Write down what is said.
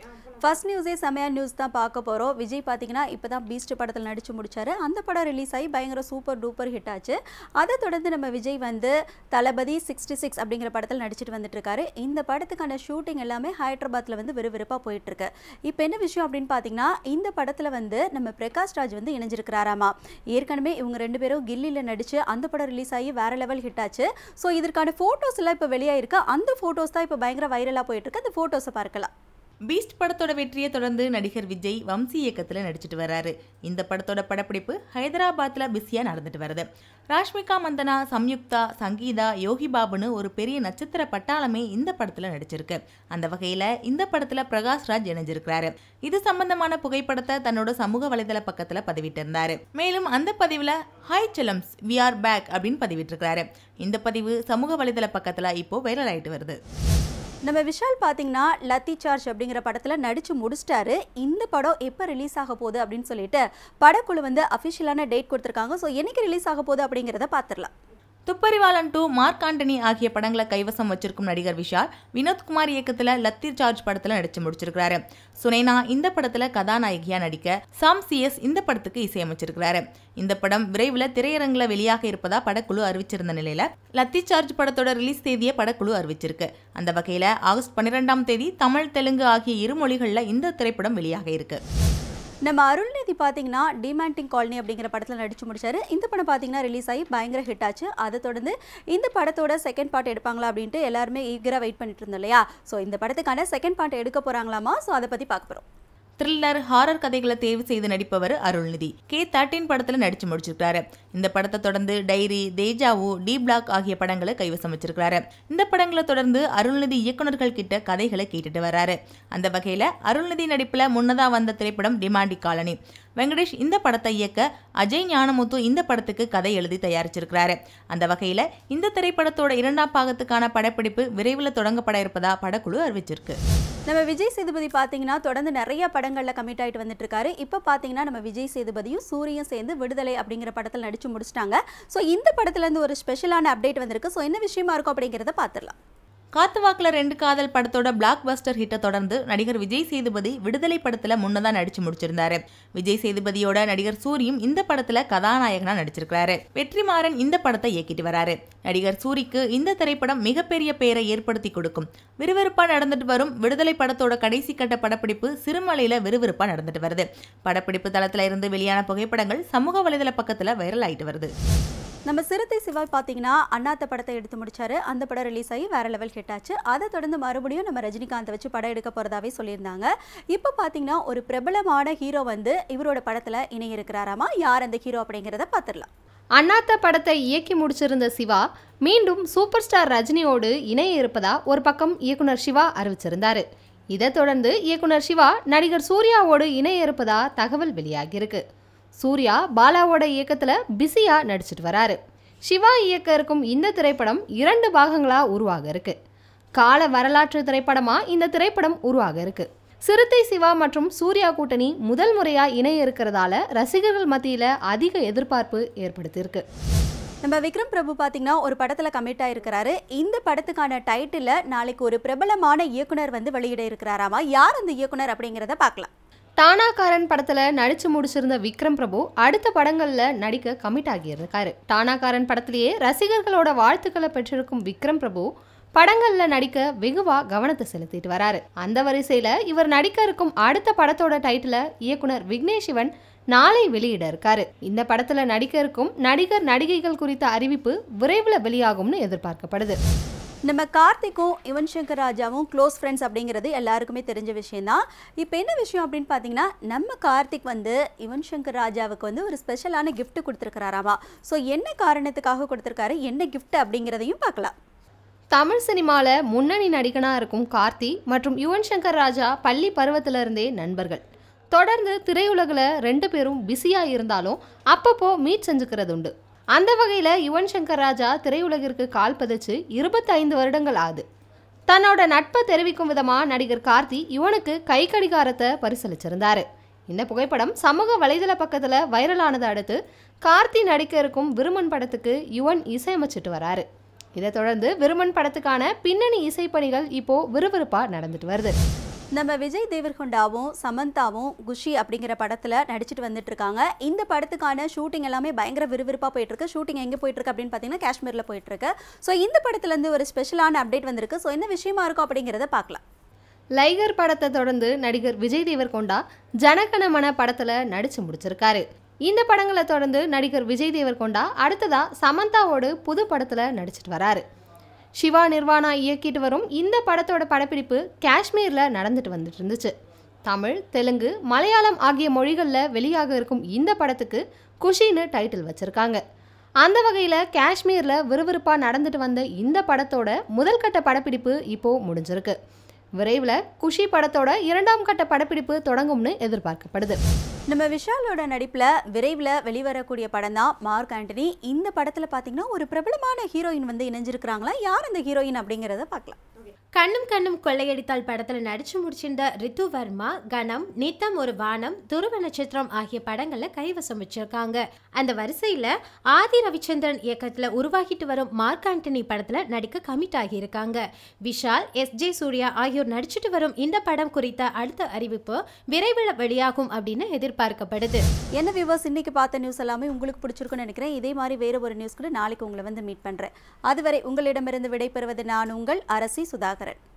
first நியூஸே செமையா news தான் பார்க்க போகிறோம் விஜய் பார்த்தீங்கன்னா இப்போ தான் பீஸ்ட் படத்தில் நடித்து முடிச்சாரு அந்த படம் ரிலீஸ் ஆகி பயங்கர சூப்பர் டூப்பர் ஹிட் ஆச்சு அதை தொடர்ந்து நம்ம விஜய் வந்து தளபதி சிக்ஸ்டி சிக்ஸ் அப்படிங்கிற படத்தில் நடிச்சிட்டு வந்துட்டு இருக்காரு இந்த படத்துக்கான ஷூட்டிங் எல்லாமே ஹைதராபாத்தில் வந்து விறுவிறுப்பாக போயிட்டு இருக்கு இப்போ என்ன விஷயம் அப்படின்னு பார்த்தீங்கன்னா இந்த படத்தில் வந்து நம்ம பிரகாஷ் ராஜ் வந்து இணைஞ்சிருக்கிறாராமா ஏற்கனவே இவங்க ரெண்டு பேரும் கில்லியில் நடிச்சு அந்த படம் ரிலீஸ் ஆகி வேற லெவல் ஹிட் ஆச்சு ஸோ இதற்கான ஃபோட்டோஸ் எல்லாம் இப்போ வெளியாயிருக்கு அந்த ஃபோட்டோஸ் தான் இப்போ பயங்கர வைரலாக போயிட்டு இருக்கு அந்த ஃபோட்டோஸை பார்க்கலாம் பீஸ்ட் படத்தோட வெற்றியை தொடர்ந்து நடிகர் விஜய் வம்சி இயக்கத்தில் நடிச்சிட்டு வர்றாரு இந்த படத்தோட படப்பிடிப்பு ஹைதராபாத்தில் பிஸியாக நடந்துட்டு வருது ராஷ்மிகா மந்தனா சம்யுக்தா சங்கீதா யோகி பாபுன்னு ஒரு பெரிய நட்சத்திர பட்டாளமே இந்த படத்தில் நடிச்சிருக்கு அந்த வகையில் இந்த படத்தில் பிரகாஷ் ராஜ் இணைஞ்சிருக்கிறாரு இது சம்பந்தமான புகைப்படத்தை தன்னோட சமூக வலைதள பக்கத்தில் பதிவிட்டிருந்தாரு மேலும் அந்த பதிவில் ஹாய் செலம்ஸ் வி ஆர் பேக் அப்படின்னு பதிவிட்டிருக்கிறாரு இந்த பதிவு சமூக வலைதள பக்கத்தில் இப்போ வைரல் ஆயிட்டு வருது நம்ம விஷால் பார்த்தீங்கன்னா லத்தி சார்ஜ் அப்படிங்கிற படத்தில் நடித்து முடிச்சிட்டாரு இந்த படம் எப்போ ரிலீஸ் ஆக போகுது அப்படின்னு சொல்லிட்டு படக்குழு வந்து அஃபிஷியலான டேட் கொடுத்துருக்காங்க ஸோ என்னைக்கு ரிலீஸ் ஆக போகுது அப்படிங்கிறத பார்த்துடலாம் துப்பறிவாளன் டூ மார்க் ஆண்டனி ஆகிய படங்களை கைவசம் வச்சிருக்கும் நடிகர் விஷால் வினோத்குமார் இயக்கத்தில் லத்தீர் சார்ஜ் படத்தில் நடிச்சு முடிச்சிருக்காரு சுனைனா இந்த படத்தில் கதாநாயகியா நடிக்க சாம் சிஎஸ் இந்த படத்துக்கு இசையமைச்சிருக்கிறாரு இந்த படம் விரைவில் திரையரங்கில் வெளியாக இருப்பதா படக்குழு அறிவிச்சிருந்த நிலையில லத்தி சார்ஜ் படத்தோட ரிலீஸ் தேதியை படக்குழு அறிவிச்சிருக்கு அந்த வகையில் ஆகஸ்ட் பன்னிரெண்டாம் தேதி தமிழ் தெலுங்கு ஆகிய இரு மொழிகளில் இந்த திரைப்படம் வெளியாக இருக்கு நம்ம அருள்நிதி பார்த்தீங்கன்னா டிமாண்டிங் காலனி அப்படிங்கிற படத்தில் நடிச்சு முடிச்சாரு இந்த படம் பார்த்தீங்கன்னா ரிலீஸ் ஆகி பயங்கர ஹிட் ஆச்சு அதை தொடர்ந்து இந்த படத்தோட செகண்ட் பார்ட் எடுப்பாங்களா அப்படின்ட்டு எல்லாருமே ஈகராக வெயிட் பண்ணிட்டு இருந்தோம் இல்லையா ஸோ இந்த படத்துக்கான செகண்ட் பார்ட் எடுக்க போகிறாங்களாமா ஸோ அதை பற்றி பார்க்க போகிறோம் த்ரில்லர் ஹாரர் கதைகளை தேர்வு செய்து நடிப்பவர் அருள்நிதி கே தேர்ட்டின் படத்தில் நடிச்சு முடிச்சிருக்காரு இந்த படத்தை தொடர்ந்து டைரி தேஜாவு டி பிளாக் ஆகிய படங்களை கைவசம் வச்சிருக்காரு இந்த படங்களை தொடர்ந்து அருள்நிதி இயக்குனர்கள் கிட்ட கதைகளை கேட்டுட்டு வராரு அந்த வகையில் அருள்நிதி நடிப்பில் முன்னதா வந்த திரைப்படம் டிமாண்டி காலனி வெங்கடேஷ் இந்த படத்தை இயக்க அஜய் ஞானமுத்து இந்த படத்துக்கு கதை எழுதி தயாரிச்சிருக்கிறாரு அந்த வகையில் இந்த திரைப்படத்தோட இரண்டாம் பாகத்துக்கான படப்பிடிப்பு விரைவில் தொடங்கப்பட இருப்பதா படக்குழு அறிவிச்சிருக்கு நம்ம விஜய் சேதுபதி பார்த்தீங்கன்னா தொடர்ந்து நிறைய படங்களில் கமிட் ஆகிட்டு வந்துட்டு இருக்காரு இப்போ பார்த்தீங்கன்னா நம்ம விஜய் சேதுபதியும் சூரியும் சேர்ந்து விடுதலை அப்படிங்கிற படத்தில் நடிச்சு முடிச்சிட்டாங்க ஸோ இந்த படத்துலேருந்து ஒரு ஸ்பெஷலான அப்டேட் வந்திருக்கு ஸோ என்ன விஷயமா இருக்கும் அப்படிங்கிறத பார்த்துடலாம் காத்துவாக்குல ரெண்டு காதல் படத்தோட பிளாக் பஸ்டர் ஹிட்டை தொடர்ந்து நடிகர் விஜய் சேதுபதி விடுதலை படத்துல முன்னதா நடிச்சு முடிச்சிருந்தாரு விஜய் சேதுபதியோட நடிகர் சூரியும் இந்த படத்துல கதாநாயகனா நடிச்சிருக்காரு வெற்றிமாறன் இந்த படத்தை இயக்கிட்டு வராரு நடிகர் சூரிக்கு இந்த திரைப்படம் மிகப்பெரிய பெயரை ஏற்படுத்தி கொடுக்கும் விறுவிறுப்பா நடந்துட்டு வரும் விடுதலை படத்தோட கடைசி கட்ட படப்பிடிப்பு சிறுமலையில விறுவிறுப்பா நடந்துட்டு வருது படப்பிடிப்பு தளத்துல இருந்து வெளியான புகைப்படங்கள் சமூக வலைதள பக்கத்துல வைரல் ஆயிட்டு வருது நம்ம சிறுத்தை சிவாய் பார்த்தீங்கன்னா அண்ணாத்த படத்தை எடுத்து முடிச்சாரு அந்த படம் ரிலீஸ் ஆகி வேற லெவல் ஹிட் ஆச்சு அதை தொடர்ந்து மறுபடியும் நம்ம ரஜினிகாந்தை வச்சு படம் எடுக்க போறதாவே சொல்லியிருந்தாங்க இப்போ பார்த்தீங்கன்னா ஒரு பிரபலமான ஹீரோ வந்து இவரோட படத்தில் இணைய இருக்கிறாராமா யார் அந்த ஹீரோ அப்படிங்கிறத பார்த்துடலாம் அண்ணாத்த படத்தை இயக்கி முடிச்சிருந்த சிவா மீண்டும் சூப்பர் ஸ்டார் ரஜினியோடு இணைய இருப்பதா ஒரு பக்கம் இயக்குனர் சிவா அறிவிச்சிருந்தாரு இதைத் தொடர்ந்து இயக்குனர் சிவா நடிகர் சூர்யாவோடு இணைய இருப்பதா தகவல் வெளியாகியிருக்கு சூர்யா பாலாவோட இயக்கத்தில் பிஸியா நடிச்சிட்டு வராரு சிவா இயக்க இருக்கும் இந்த திரைப்படம் இரண்டு பாகங்களா உருவாக இருக்கு கால வரலாற்று திரைப்படமா இந்த திரைப்படம் உருவாக இருக்கு சிறுத்தை சிவா மற்றும் சூர்யா கூட்டணி முதல் முறையா இணைய இருக்கிறதால ரசிகர்கள் மத்தியில அதிக எதிர்பார்ப்பு ஏற்படுத்தியிருக்கு நம்ம விக்ரம் பிரபு பார்த்தீங்கன்னா ஒரு படத்தில் கமிட் ஆயிருக்கிறாரு இந்த படத்துக்கான டைட்டில் நாளைக்கு ஒரு பிரபலமான இயக்குனர் வந்து வெளியிட இருக்கிறாராமா யார் அந்த இயக்குனர் அப்படிங்கிறத பார்க்கலாம் டானாகாரன் படத்துல நடிச்சு முடிச்சிருந்த விக்ரம் பிரபு அடுத்த படங்கள்ல நடிக்க கமிட் ஆகியிருக்காரு டானாகாரன் படத்திலேயே ரசிகர்களோட வாழ்த்துக்களை பெற்றிருக்கும் விக்ரம் பிரபு படங்கள்ல நடிக்க வெகுவா கவனத்தை செலுத்திட்டு வராரு அந்த வரிசையில இவர் நடிக்க இருக்கும் அடுத்த படத்தோட டைட்டில இயக்குனர் விக்னேஷ் சிவன் நாளை வெளியிட இருக்காரு இந்த படத்துல நடிக்க இருக்கும் நடிகர் நடிகைகள் குறித்த அறிவிப்பு விரைவில் வெளியாகும்னு எதிர்பார்க்கப்படுது நம்ம கார்த்திக்கும் யுவன் சங்கர் ராஜாவும் க்ளோஸ் ஃப்ரெண்ட்ஸ் அப்படிங்கிறது எல்லாருக்குமே தெரிஞ்ச விஷயம்தான் இப்போ என்ன விஷயம் அப்படின்னு பார்த்தீங்கன்னா நம்ம கார்த்திக் வந்து யுவன் சங்கர் ராஜாவுக்கு வந்து ஒரு ஸ்பெஷலான gift கொடுத்துருக்கிறாராமா ஸோ என்ன காரணத்துக்காக கொடுத்துருக்காரு என்ன gift அப்படிங்கிறதையும் பார்க்கலாம் தமிழ் சினிமால முன்னணி நடிகனா இருக்கும் கார்த்தி மற்றும் யுவன் சங்கர் ராஜா பள்ளி பருவத்துல இருந்தே நண்பர்கள் தொடர்ந்து திரையுலகில் ரெண்டு பேரும் பிஸியா இருந்தாலும் அப்பப்போ மீட் செஞ்சுக்கிறது உண்டு அந்த வகையில யுவன் சங்கர் ராஜா திரையுலகிற்கு கால் பதிச்சு இருபத்தைந்து வருடங்கள் ஆகுது தன்னோட நட்பை தெரிவிக்கும் விதமா நடிகர் கார்த்தி யுவனுக்கு கை கடிகாரத்தை பரிசளிச்சிருந்தாரு இந்த புகைப்படம் சமூக வலைதள பக்கத்துல வைரலானதை அடுத்து கார்த்தி நடிக்க இருக்கும் விருமன் படத்துக்கு யுவன் இசையமைச்சிட்டு வராரு இதைத் தொடர்ந்து விருமன் படத்துக்கான பின்னணி இசைப்பணிகள் இப்போ விறுவிறுப்பா நடந்துட்டு வருது நம்ம விஜய் தேவர்கொண்டாவும் சமந்தாவும் குஷி அப்படிங்கிற படத்துல நடிச்சிட்டு வந்துட்டு இருக்காங்க இந்த படத்துக்கான ஷூட்டிங் எல்லாமே பயங்கர விறுவிறுப்பா போயிட்டு இருக்கு ஷூட்டிங் எங்க போயிட்டு இருக்கு அப்படின்னு பார்த்தீங்கன்னா காஷ்மீர்ல போயிட்டு இருக்கு ஸோ இந்த படத்துல இருந்து ஒரு ஸ்பெஷலான அப்டேட் வந்திருக்கு ஸோ என்ன விஷயமா இருக்கும் அப்படிங்கிறத பார்க்கலாம் லைகர் படத்தை தொடர்ந்து நடிகர் விஜய் தேவர்கொண்டா ஜனகணமன படத்துல நடிச்சு முடிச்சிருக்காரு இந்த படங்களை தொடர்ந்து நடிகர் விஜய் தேவர்கொண்டா அடுத்ததா சமந்தாவோடு புது படத்துல நடிச்சிட்டு வராரு சிவா நிர்வாணா இயக்கிட்டு வரும் இந்த படத்தோட படப்பிடிப்பு காஷ்மீர்ல நடந்துட்டு வந்துட்டு இருந்துச்சு தமிழ் தெலுங்கு மலையாளம் ஆகிய மொழிகளில் வெளியாக இருக்கும் இந்த படத்துக்கு குஷின்னு டைட்டில் வச்சிருக்காங்க அந்த வகையில் காஷ்மீரில் விறுவிறுப்பாக நடந்துட்டு வந்த இந்த படத்தோட முதல் கட்ட படப்பிடிப்பு இப்போ முடிஞ்சிருக்கு விரைவில் குஷி படத்தோட இரண்டாம் கட்ட படப்பிடிப்பு தொடங்கும்னு எதிர்பார்க்கப்படுது நம்ம விஷாலோட நடிப்புல விரைவில் வெளிவரக்கூடிய படம் தான் மார்க் ஆண்டனி இந்த படத்துல பார்த்தீங்கன்னா ஒரு பிரபலமான ஹீரோயின் வந்து இணைஞ்சிருக்கிறாங்களா யார் அந்த ஹீரோயின் அப்படிங்கிறத பார்க்கலாம் கண்ணும் கண்ணும் கொள்ளையடித்தால் படத்துல நடிச்சு முடிச்சிருந்த ரித்து வர்மா கணம் நித்தம் ஒரு வானம் துருவ நட்சத்திரம் ஆகிய படங்கள்ல கைவசம் வச்சிருக்காங்க அந்த வரிசையில ஆதி ரவிச்சந்திரன் இயக்கத்துல உருவாகிட்டு வரும் மார்க் ஆண்டனி படத்துல நடிக்க கமிட் ஆகியிருக்காங்க விஷால் எஸ் ஜே சூர்யா ஆகியோர் நடிச்சிட்டு வரும் இந்த படம் குறித்த அடுத்த அறிவிப்பு விரைவில் வெளியாகும் அப்படின்னு எதிர்பார்க்கப்படுது என்ன வியூவர்ஸ் இன்னைக்கு பார்த்த நியூஸ் எல்லாமே உங்களுக்கு பிடிச்சிருக்கும்னு நினைக்கிறேன் இதே மாதிரி வேற ஒரு நியூஸ் கூட நாளைக்கு உங்களை வந்து மீட் பண்றேன் அதுவரை உங்களிடமிருந்து விடைபெறுவது நான் உங்கள் அரசி சுதாகரன்